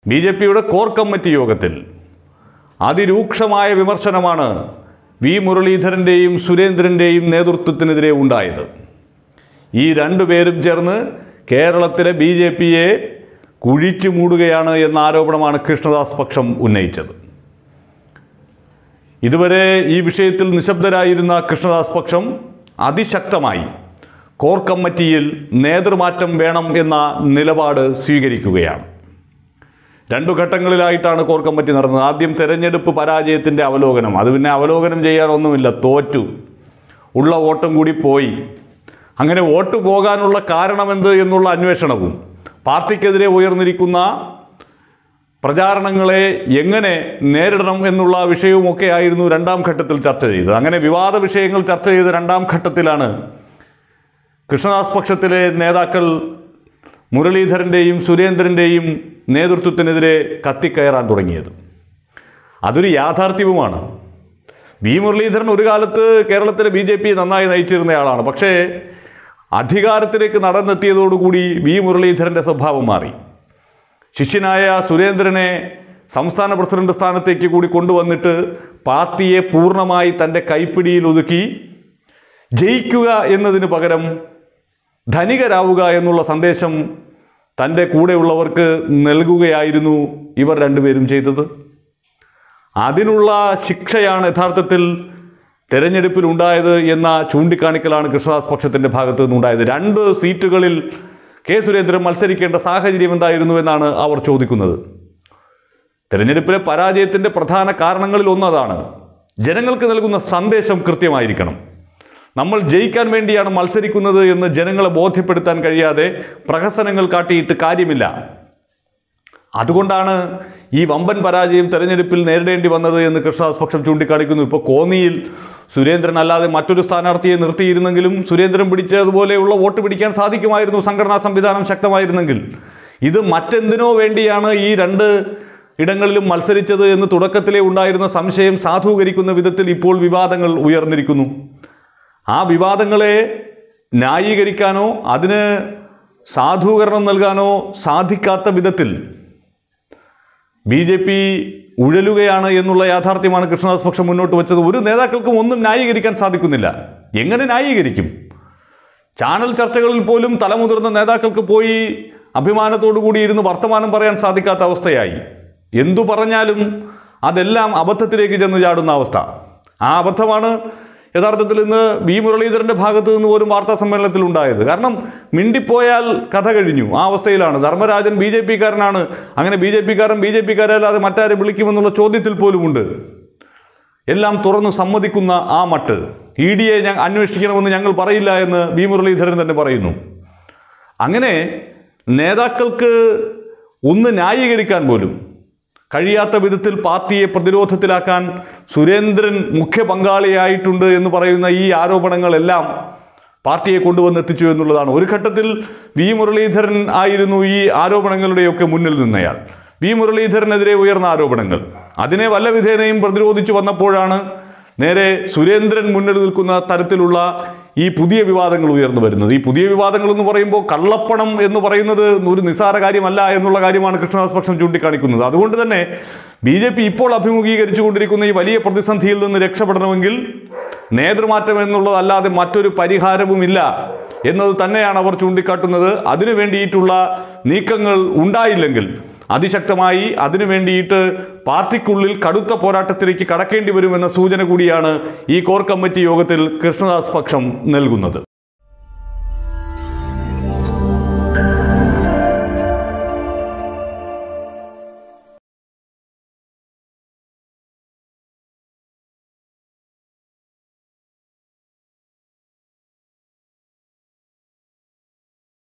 B J പിയുടെ core committee യോഗത്തിൽ അതിരൂക്ഷമായ വിമർശനമാണ് വി മുരളീധരൻ്റെയും സുരേന്ദ്രൻ്റെയും നേതൃത്വത്തിനെതിരെ ഉണ്ടായത് ഈ രണ്ടുപേരും ചേർന്ന് കേരളത്തിലെ ബി ജെ പിയെ കുഴിച്ചു മൂടുകയാണ് എന്ന ആരോപണമാണ് കൃഷ്ണദാസ് പക്ഷം ഉന്നയിച്ചത് ഇതുവരെ ഈ വിഷയത്തിൽ നിശബ്ദരായിരുന്ന കൃഷ്ണദാസ് പക്ഷം അതിശക്തമായി കോർ കമ്മിറ്റിയിൽ നേതൃമാറ്റം വേണം എന്ന നിലപാട് സ്വീകരിക്കുകയാണ് രണ്ടു ഘട്ടങ്ങളിലായിട്ടാണ് കോർ കമ്മിറ്റി നടന്നത് ആദ്യം തെരഞ്ഞെടുപ്പ് പരാജയത്തിൻ്റെ അവലോകനം അത് പിന്നെ അവലോകനം ചെയ്യാനൊന്നുമില്ല തോറ്റു ഉള്ള വോട്ടും കൂടി പോയി അങ്ങനെ വോട്ട് പോകാനുള്ള കാരണമെന്ത് എന്നുള്ള അന്വേഷണവും പാർട്ടിക്കെതിരെ ഉയർന്നിരിക്കുന്ന പ്രചാരണങ്ങളെ എങ്ങനെ നേരിടണം എന്നുള്ള വിഷയവുമൊക്കെ ആയിരുന്നു രണ്ടാം ഘട്ടത്തിൽ ചർച്ച ചെയ്തത് അങ്ങനെ വിവാദ വിഷയങ്ങൾ ചർച്ച ചെയ്ത രണ്ടാം ഘട്ടത്തിലാണ് കൃഷ്ണദാസ് പക്ഷത്തിലെ നേതാക്കൾ മുരളീധരൻ്റെയും സുരേന്ദ്രൻ്റെയും നേതൃത്വത്തിനെതിരെ കത്തിക്കയറാൻ തുടങ്ങിയത് അതൊരു യാഥാർത്ഥ്യവുമാണ് വി മുരളീധരൻ ഒരു കാലത്ത് കേരളത്തിലെ ബി ജെ പി നന്നായി നയിച്ചിരുന്നയാളാണ് പക്ഷേ അധികാരത്തിലേക്ക് നടന്നെത്തിയതോടുകൂടി വി മുരളീധരൻ്റെ സ്വഭാവം മാറി ശിഷ്യനായ സുരേന്ദ്രനെ സംസ്ഥാന പ്രസിഡന്റ് സ്ഥാനത്തേക്ക് കൂടി കൊണ്ടുവന്നിട്ട് പാർട്ടിയെ പൂർണ്ണമായി തൻ്റെ കൈപ്പിടിയിൽ ഒതുക്കി ജയിക്കുക എന്നതിന് പകരം ധനികരാവുക എന്നുള്ള സന്ദേശം തൻ്റെ കൂടെയുള്ളവർക്ക് നൽകുകയായിരുന്നു ഇവർ രണ്ടുപേരും ചെയ്തത് അതിനുള്ള ശിക്ഷയാണ് യഥാർത്ഥത്തിൽ തെരഞ്ഞെടുപ്പിൽ ഉണ്ടായത് എന്ന ചൂണ്ടിക്കാണിക്കലാണ് കൃഷ്ണദാസ് പക്ഷത്തിൻ്റെ ഭാഗത്തു നിന്നുണ്ടായത് രണ്ട് സീറ്റുകളിൽ കെ സുരേന്ദ്രൻ മത്സരിക്കേണ്ട സാഹചര്യം എന്തായിരുന്നു എന്നാണ് അവർ ചോദിക്കുന്നത് തെരഞ്ഞെടുപ്പിലെ പരാജയത്തിൻ്റെ പ്രധാന കാരണങ്ങളിൽ ഒന്നതാണ് ജനങ്ങൾക്ക് നൽകുന്ന സന്ദേശം കൃത്യമായിരിക്കണം നമ്മൾ ജയിക്കാൻ വേണ്ടിയാണ് മത്സരിക്കുന്നത് എന്ന് ജനങ്ങളെ ബോധ്യപ്പെടുത്താൻ കഴിയാതെ പ്രഹസനങ്ങൾ കാട്ടിയിട്ട് കാര്യമില്ല അതുകൊണ്ടാണ് ഈ വമ്പൻ പരാജയം തെരഞ്ഞെടുപ്പിൽ നേരിടേണ്ടി വന്നത് എന്ന് കൃഷ്ണദാസ് പക്ഷം ചൂണ്ടിക്കാണിക്കുന്നു ഇപ്പോൾ കോന്നിയിൽ സുരേന്ദ്രൻ അല്ലാതെ മറ്റൊരു സ്ഥാനാർത്ഥിയെ നിർത്തിയിരുന്നെങ്കിലും സുരേന്ദ്രൻ പിടിച്ചതുപോലെയുള്ള വോട്ട് പിടിക്കാൻ സാധിക്കുമായിരുന്നു സംഘടനാ സംവിധാനം ശക്തമായിരുന്നെങ്കിൽ ഇത് മറ്റെന്തിനോ വേണ്ടിയാണ് ഈ രണ്ട് ഇടങ്ങളിലും മത്സരിച്ചത് എന്ന് തുടക്കത്തിലേ ഉണ്ടായിരുന്ന സംശയം സാധൂകരിക്കുന്ന വിധത്തിൽ ഇപ്പോൾ വിവാദങ്ങൾ ഉയർന്നിരിക്കുന്നു ആ വിവാദങ്ങളെ ന്യായീകരിക്കാനോ അതിന് സാധൂകരണം നൽകാനോ സാധിക്കാത്ത വിധത്തിൽ ബി ജെ പി ഉഴലുകയാണ് എന്നുള്ള യാഥാർത്ഥ്യമാണ് കൃഷ്ണദാസ് പക്ഷം മുന്നോട്ട് വെച്ചത് ഒരു നേതാക്കൾക്കും ഒന്നും ന്യായീകരിക്കാൻ സാധിക്കുന്നില്ല എങ്ങനെ ന്യായീകരിക്കും ചാനൽ ചർച്ചകളിൽ പോലും തലമുതിർന്ന നേതാക്കൾക്ക് പോയി അഭിമാനത്തോടു കൂടി ഇരുന്ന് വർത്തമാനം പറയാൻ സാധിക്കാത്ത അവസ്ഥയായി എന്തു പറഞ്ഞാലും അതെല്ലാം അബദ്ധത്തിലേക്ക് ചെന്ന് ചാടുന്ന അവസ്ഥ ആ അബദ്ധമാണ് യഥാർത്ഥത്തിൽ ഇന്ന് വി മുരളീധരന്റെ ഭാഗത്ത് നിന്ന് പോലും വാർത്താ സമ്മേളനത്തിൽ ഉണ്ടായത് കാരണം മിണ്ടിപ്പോയാൽ കഥ കഴിഞ്ഞു ആ അവസ്ഥയിലാണ് ധർമ്മരാജൻ ബി ജെ പിക്കാരനാണ് അങ്ങനെ ബി ജെ പിക്കാരൻ ബി ജെ പിക്കാരല്ലാതെ മറ്റാരെ വിളിക്കുമെന്നുള്ള ചോദ്യത്തിൽ പോലുമുണ്ട് എല്ലാം തുറന്നു സമ്മതിക്കുന്ന ആ മട്ട് ഇ ഡിയെ ഞാൻ അന്വേഷിക്കണമെന്ന് ഞങ്ങൾ പറയില്ല എന്ന് വി മുരളീധരൻ തന്നെ പറയുന്നു അങ്ങനെ നേതാക്കൾക്ക് ഒന്ന് ന്യായീകരിക്കാൻ പോലും കഴിയാത്ത വിധത്തിൽ പാർട്ടിയെ പ്രതിരോധത്തിലാക്കാൻ സുരേന്ദ്രൻ മുഖ്യ പങ്കാളിയായിട്ടുണ്ട് എന്ന് പറയുന്ന ഈ ആരോപണങ്ങളെല്ലാം പാർട്ടിയെ കൊണ്ടുവന്നെത്തിച്ചു എന്നുള്ളതാണ് ഒരു ഘട്ടത്തിൽ വി മുരളീധരൻ ആയിരുന്നു ഈ ആരോപണങ്ങളുടെയൊക്കെ മുന്നിൽ നിന്നയാൾ വി മുരളീധരനെതിരെ ഉയർന്ന ആരോപണങ്ങൾ അതിനെ വല്ല വിധേനയും പ്രതിരോധിച്ചു വന്നപ്പോഴാണ് നേരെ സുരേന്ദ്രൻ മുന്നിൽ നിൽക്കുന്ന തരത്തിലുള്ള ഈ പുതിയ വിവാദങ്ങൾ ഉയർന്നു വരുന്നത് ഈ പുതിയ വിവാദങ്ങൾ എന്ന് പറയുമ്പോൾ കള്ളപ്പണം എന്ന് പറയുന്നത് ഒരു നിസ്സാര കാര്യമല്ല എന്നുള്ള കാര്യമാണ് കൃഷ്ണദാസ് പക്ഷം ചൂണ്ടിക്കാണിക്കുന്നത് അതുകൊണ്ട് തന്നെ ബി ജെ പി ഇപ്പോൾ അഭിമുഖീകരിച്ചു കൊണ്ടിരിക്കുന്ന ഈ വലിയ പ്രതിസന്ധിയിൽ നിന്ന് രക്ഷപ്പെടണമെങ്കിൽ നേതൃമാറ്റം എന്നുള്ളതല്ലാതെ മറ്റൊരു പരിഹാരവുമില്ല എന്നത് തന്നെയാണ് അവർ ചൂണ്ടിക്കാട്ടുന്നത് അതിനു വേണ്ടിയിട്ടുള്ള നീക്കങ്ങൾ ഉണ്ടായില്ലെങ്കിൽ അതിശക്തമായി അതിനു വേണ്ടിയിട്ട് പാർട്ടിക്കുള്ളിൽ കടുത്ത പോരാട്ടത്തിലേക്ക് കടക്കേണ്ടി വരുമെന്ന സൂചന കൂടിയാണ് ഈ കോർ കമ്മിറ്റി യോഗത്തിൽ കൃഷ്ണദാസ് പക്ഷം നൽകുന്നത്